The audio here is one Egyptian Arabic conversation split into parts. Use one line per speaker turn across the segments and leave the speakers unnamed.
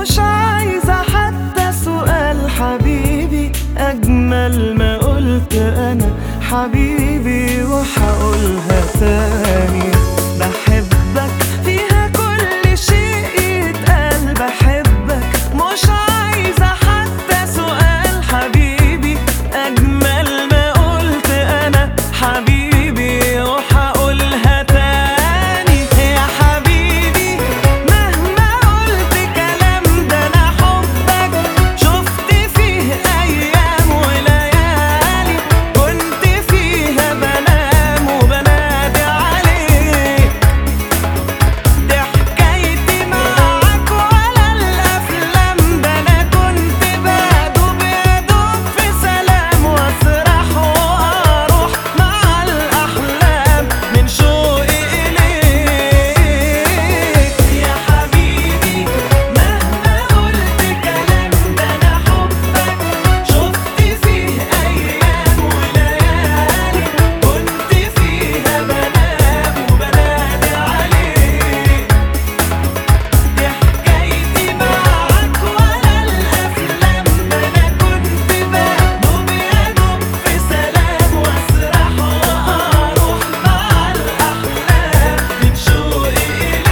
مش عايزة حتى سؤال حبيبي أجمل ما قلت أنا حبيبي وحقولها تاني بحبك فيها كل شيء يتقال بحبك مش عايزة حتى سؤال حبيبي أجمل ما قلت أنا حبيبي وحقولها تاني يا حبيبي مهما قلت كلام ده أنا حبك شفت فيه أيام وليالي كنت فيها بنام وبنادي عليك دي حكايتي معاك ولا الأفلام ده أنا كنت بدوب يدوب في سلام وأسرح وأروح مع الأحلام من شوقي إليك يا حبيبي مهما قلت كلام ده أنا حبك شفت فيه أيام وليالي كنت فيها بنام وبنادي عليك دي حكايتي معاك ولا الأفلام ده أنا كنت بدوب يدوب في سلام وأسرح وأروح مع الأحلام من شوقي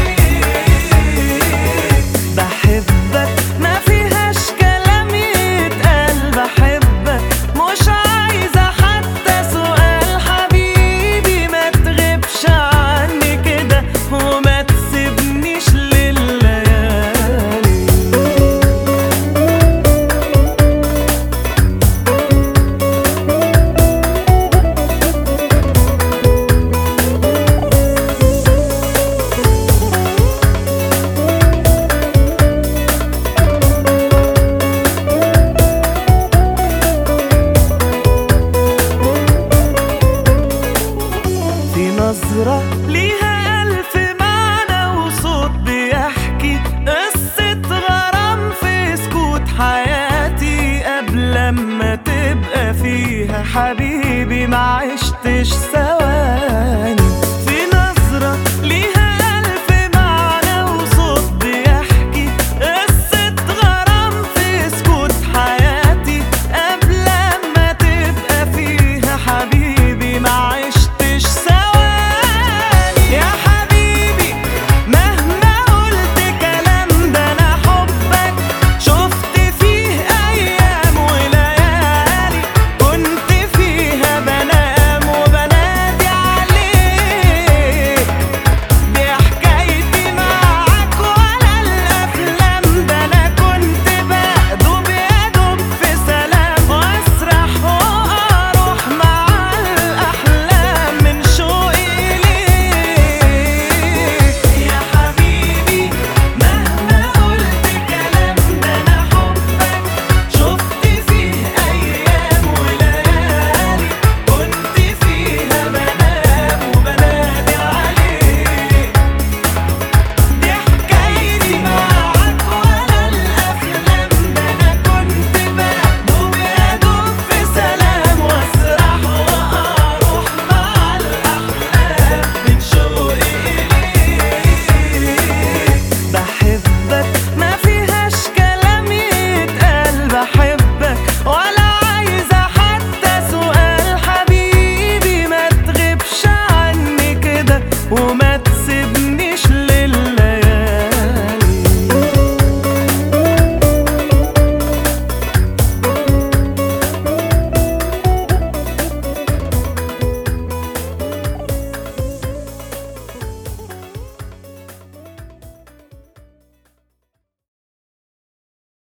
إليك بحبك ما فيهاش كلام يتقال بحبك مش عايزة حتى سؤال حبيبي ما تغيبش عني كده وما تسيبنيش لليالي في نظرة ليها ألف معنى وصوت بيحكي قصة غرام في سكوت حياتي قبل ما تبقى فيها حبيبي ما عشتش ثواني